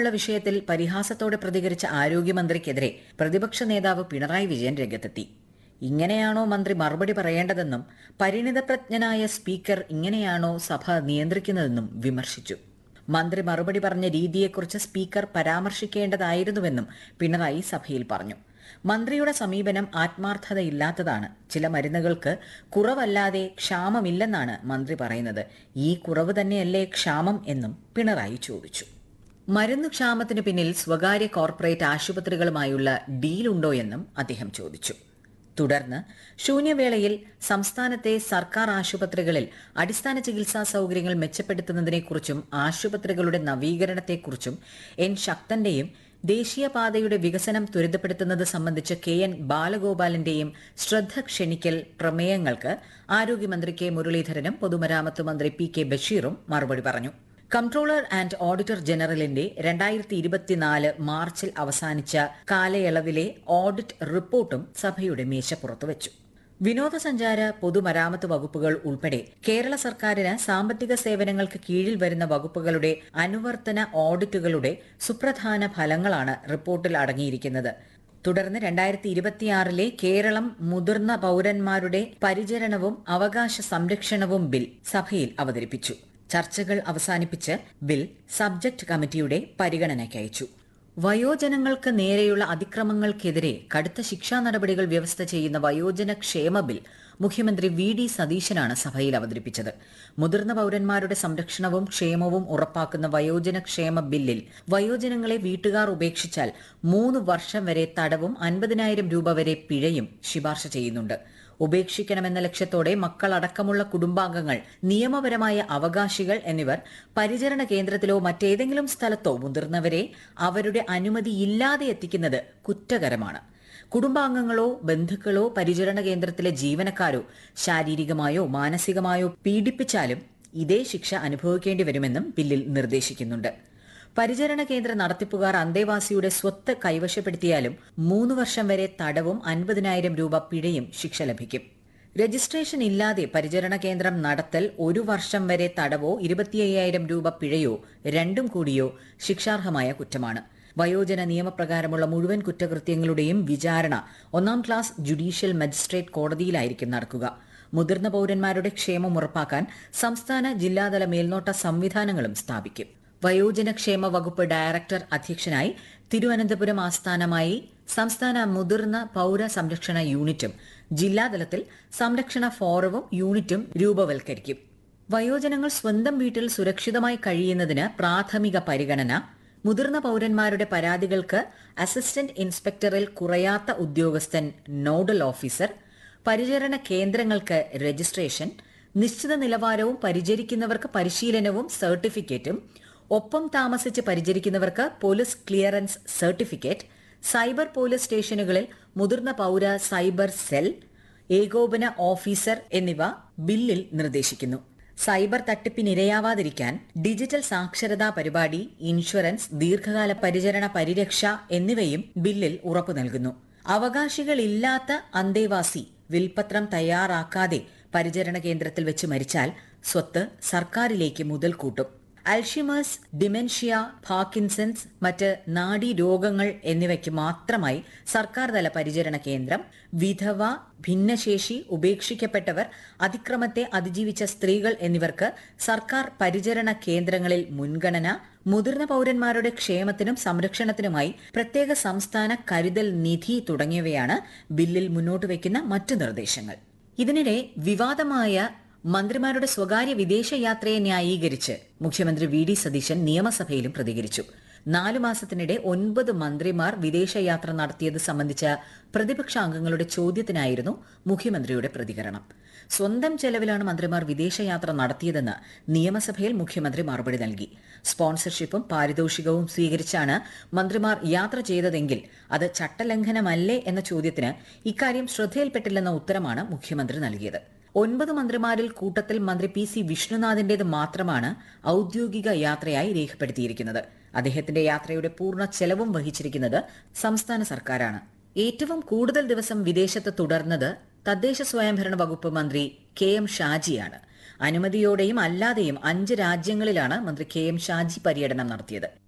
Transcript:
ഉൾപ്പെടെയുള്ള വിഷയത്തിൽ പരിഹാസത്തോടെ പ്രതികരിച്ച ആരോഗ്യമന്ത്രിക്കെതിരെ പ്രതിപക്ഷ നേതാവ് പിണറായി വിജയൻ രംഗത്തെത്തി ഇങ്ങനെയാണോ മന്ത്രി മറുപടി പറയേണ്ടതെന്നും പരിണിതപ്രജ്ഞനായ സ്പീക്കർ ഇങ്ങനെയാണോ സഭ നിയന്ത്രിക്കുന്നതെന്നും വിമർശിച്ചു മന്ത്രി മറുപടി പറഞ്ഞ രീതിയെക്കുറിച്ച് സ്പീക്കർ പരാമർശിക്കേണ്ടതായിരുന്നുവെന്നും പിണറായി സഭയിൽ പറഞ്ഞു മന്ത്രിയുടെ സമീപനം ആത്മാർത്ഥതയില്ലാത്തതാണ് ചില മരുന്നുകൾക്ക് കുറവല്ലാതെ ക്ഷാമമില്ലെന്നാണ് മന്ത്രി പറയുന്നത് ഈ കുറവ് തന്നെയല്ലേ ക്ഷാമം എന്നും പിണറായി ചോദിച്ചു മരുന്ന് ക്ഷാമത്തിന് പിന്നിൽ സ്വകാര്യ കോർപ്പറേറ്റ് ആശുപത്രികളുമായുള്ള ഡീലുണ്ടോ എന്നും അദ്ദേഹം ചോദിച്ചു തുടർന്ന് ശൂന്യവേളയിൽ സംസ്ഥാനത്തെ സർക്കാർ ആശുപത്രികളിൽ അടിസ്ഥാന ചികിത്സാ സൌകര്യങ്ങൾ മെച്ചപ്പെടുത്തുന്നതിനെക്കുറിച്ചും ആശുപത്രികളുടെ നവീകരണത്തെക്കുറിച്ചും എൻ ശക്തന്റെയും ദേശീയപാതയുടെ വികസനം ത്വരിതപ്പെടുത്തുന്നത് സംബന്ധിച്ച് കെ എൻ ബാലഗോപാലിന്റെയും ശ്രദ്ധ ക്ഷണിക്കൽ പ്രമേയങ്ങൾക്ക് ആരോഗ്യമന്ത്രി കെ മുരളീധരനും പൊതുമരാമത്ത് മന്ത്രി പി കെ ബഷീറും മറുപടി പറഞ്ഞു കംട്രോളർ ആൻഡ് ഓഡിറ്റർ ജനറലിന്റെ രണ്ടായിരത്തി ഇരുപത്തിനാല് മാർച്ചിൽ അവസാനിച്ച കാലയളവിലെ ഓഡിറ്റ് റിപ്പോർട്ടും സഭയുടെ മേശപ്പുറത്ത് വെച്ചു വിനോദസഞ്ചാര പൊതുമരാമത്ത് വകുപ്പുകൾ ഉൾപ്പെടെ കേരള സർക്കാരിന് സാമ്പത്തിക സേവനങ്ങൾക്ക് കീഴിൽ വരുന്ന വകുപ്പുകളുടെ അനുവർത്തന ഓഡിറ്റുകളുടെ സുപ്രധാന ഫലങ്ങളാണ് റിപ്പോർട്ടിൽ അടങ്ങിയിരിക്കുന്നത് തുടർന്ന് രണ്ടായിരത്തി ഇരുപത്തിയാറിലെ കേരളം മുതിർന്ന പൌരന്മാരുടെ പരിചരണവും അവകാശ സംരക്ഷണവും ബിൽ സഭയിൽ അവതരിപ്പിച്ചു ചർച്ചകൾ അവസാനിപ്പിച്ച് ബിൽ സബ്ജക്ട് കമ്മിറ്റിയുടെ പരിഗണനയ്ക്കയച്ചു വയോജനങ്ങൾക്ക് നേരെയുള്ള അതിക്രമങ്ങൾക്കെതിരെ കടുത്ത ശിക്ഷാ നടപടികൾ വ്യവസ്ഥ ചെയ്യുന്ന വയോജന ക്ഷേമ ബിൽ മുഖ്യമന്ത്രി വി ഡി സതീശനാണ് സഭയിൽ അവതരിപ്പിച്ചത് മുതിർന്ന പൌരന്മാരുടെ സംരക്ഷണവും ക്ഷേമവും ഉറപ്പാക്കുന്ന വയോജന ക്ഷേമ ബില്ലിൽ വയോജനങ്ങളെ വീട്ടുകാർ ഉപേക്ഷിച്ചാൽ മൂന്ന് വർഷം വരെ തടവും അൻപതിനായിരം രൂപ വരെ പിഴയും ശുപാർശ ചെയ്യുന്നുണ്ട് ഉപേക്ഷിക്കണമെന്ന ലക്ഷ്യത്തോടെ മക്കളടക്കമുള്ള കുടുംബാംഗങ്ങൾ നിയമപരമായ അവകാശികൾ എന്നിവർ പരിചരണ കേന്ദ്രത്തിലോ മറ്റേതെങ്കിലും സ്ഥലത്തോ മുതിർന്നവരെ അവരുടെ അനുമതിയില്ലാതെ എത്തിക്കുന്നത് കുറ്റകരമാണ് കുടുംബാംഗങ്ങളോ ബന്ധുക്കളോ പരിചരണ കേന്ദ്രത്തിലെ ജീവനക്കാരോ ശാരീരികമായോ മാനസികമായോ പീഡിപ്പിച്ചാലും ഇതേ ശിക്ഷ അനുഭവിക്കേണ്ടി വരുമെന്നും ബില്ലിൽ നിർദ്ദേശിക്കുന്നുണ്ട് പരിചരണ കേന്ദ്ര നടത്തിപ്പുകാർ അന്തേവാസിയുടെ സ്വത്ത് കൈവശപ്പെടുത്തിയാലും മൂന്ന് വർഷം വരെ തടവും അൻപതിനായിരം രൂപ പിഴയും ശിക്ഷ ലഭിക്കും രജിസ്ട്രേഷൻ ഇല്ലാതെ പരിചരണ കേന്ദ്രം നടത്തൽ ഒരു വർഷം വരെ തടവോ ഇരുപത്തിയ്യായിരം രൂപ പിഴയോ രണ്ടും കൂടിയോ ശിക്ഷാർഹമായ കുറ്റമാണ് വയോജന നിയമപ്രകാരമുള്ള മുഴുവൻ കുറ്റകൃത്യങ്ങളുടെയും വിചാരണ ഒന്നാം ക്ലാസ് ജുഡീഷ്യൽ മജിസ്ട്രേറ്റ് കോടതിയിലായിരിക്കും നടക്കുക മുതിർന്ന പൌരന്മാരുടെ ക്ഷേമം ഉറപ്പാക്കാൻ സംസ്ഥാന ജില്ലാതല മേൽനോട്ട സംവിധാനങ്ങളും സ്ഥാപിക്കും വയോജനക്ഷേമ വകുപ്പ് ഡയറക്ടർ അധ്യക്ഷനായി തിരുവനന്തപുരം ആസ്ഥാനമായി സംസ്ഥാന മുതിർന്ന പൌര സംരക്ഷണ യൂണിറ്റും ജില്ലാതലത്തിൽ സംരക്ഷണ ഫോറവും യൂണിറ്റും രൂപവൽക്കരിക്കും വയോജനങ്ങൾ സ്വന്തം വീട്ടിൽ സുരക്ഷിതമായി കഴിയുന്നതിന് പ്രാഥമിക പരിഗണന മുതിർന്ന പൌരന്മാരുടെ പരാതികൾക്ക് അസിസ്റ്റന്റ് ഇൻസ്പെക്ടറിൽ കുറയാത്ത ഉദ്യോഗസ്ഥൻ നോഡൽ ഓഫീസർ പരിചരണ കേന്ദ്രങ്ങൾക്ക് രജിസ്ട്രേഷൻ നിശ്ചിത നിലവാരവും പരിചരിക്കുന്നവർക്ക് പരിശീലനവും സർട്ടിഫിക്കറ്റും ഒപ്പം താമസിച്ച് പരിചരിക്കുന്നവർക്ക് police clearance certificate cyber police സ്റ്റേഷനുകളിൽ മുതിർന്ന പൌര സൈബർ സെൽ ഏകോപന ഓഫീസർ എന്നിവ ബില്ലിൽ നിർദ്ദേശിക്കുന്നു സൈബർ തട്ടിപ്പിനിരയാവാതിരിക്കാൻ ഡിജിറ്റൽ സാക്ഷരതാ പരിപാടി ഇൻഷുറൻസ് ദീർഘകാല പരിചരണ പരിരക്ഷ എന്നിവയും ബില്ലിൽ ഉറപ്പു നൽകുന്നു അവകാശികളില്ലാത്ത അന്തേവാസി വിൽപത്രം തയ്യാറാക്കാതെ പരിചരണ കേന്ദ്രത്തിൽ വെച്ച് മരിച്ചാൽ സ്വത്ത് സർക്കാരിലേക്ക് മുതൽ കൂട്ടും അൽഷിമേഴ്സ് ഡിമെൻഷ്യ പാർക്കിൻസൺസ് മറ്റ് നാഡീ രോഗങ്ങൾ എന്നിവയ്ക്ക് മാത്രമായി സർക്കാർ തല പരിചരണ കേന്ദ്രം വിധവ ഭിന്നശേഷി ഉപേക്ഷിക്കപ്പെട്ടവർ അതിക്രമത്തെ അതിജീവിച്ച സ്ത്രീകൾ എന്നിവർക്ക് സർക്കാർ പരിചരണ കേന്ദ്രങ്ങളിൽ മുൻഗണന മുതിർന്ന പൌരന്മാരുടെ ക്ഷേമത്തിനും സംരക്ഷണത്തിനുമായി പ്രത്യേക സംസ്ഥാന കരുതൽ നിധി തുടങ്ങിയവയാണ് ബില്ലിൽ മുന്നോട്ട് വയ്ക്കുന്ന മറ്റു നിർദ്ദേശങ്ങൾ ഇതിനിടെ വിവാദമായ മന്ത്രിമാരുടെ സ്വകാര്യ വിദേശയാത്രയെ ന്യായീകരിച്ച് മുഖ്യമന്ത്രി വി ഡി സതീശൻ നിയമസഭയിലും പ്രതികരിച്ചു നാലു മാസത്തിനിടെ ഒൻപത് മന്ത്രിമാർ വിദേശയാത്ര നടത്തിയത് സംബന്ധിച്ച പ്രതിപക്ഷ അംഗങ്ങളുടെ ചോദ്യത്തിനായിരുന്നു മുഖ്യമന്ത്രിയുടെ പ്രതികരണം സ്വന്തം ചെലവിലാണ് മന്ത്രിമാർ വിദേശയാത്ര നടത്തിയതെന്ന് നിയമസഭയിൽ മുഖ്യമന്ത്രി മറുപടി നൽകി സ്പോൺസർഷിപ്പും പാരിതോഷികവും സ്വീകരിച്ചാണ് മന്ത്രിമാർ യാത്ര ചെയ്തതെങ്കിൽ അത് ചട്ടലംഘനമല്ലേ എന്ന ചോദ്യത്തിന് ഇക്കാര്യം ശ്രദ്ധയിൽപ്പെട്ടില്ലെന്ന ഉത്തരമാണ് മുഖ്യമന്ത്രി നൽകിയത് ഒൻപത് മന്ത്രിമാരിൽ കൂട്ടത്തിൽ മന്ത്രി പി സി വിഷ്ണുനാഥിന്റേത് മാത്രമാണ് ഔദ്യോഗിക യാത്രയായി രേഖപ്പെടുത്തിയിരിക്കുന്നത് അദ്ദേഹത്തിന്റെ യാത്രയുടെ പൂർണ്ണ ചെലവും വഹിച്ചിരിക്കുന്നത് സംസ്ഥാന സർക്കാരാണ് ഏറ്റവും കൂടുതൽ ദിവസം വിദേശത്ത് തുടർന്നത് തദ്ദേശ സ്വയംഭരണ വകുപ്പ് മന്ത്രി കെ എം ഷാജിയാണ് അനുമതിയോടെയും അല്ലാതെയും അഞ്ച് രാജ്യങ്ങളിലാണ് മന്ത്രി കെ എം ഷാജി പര്യടനം നടത്തിയത്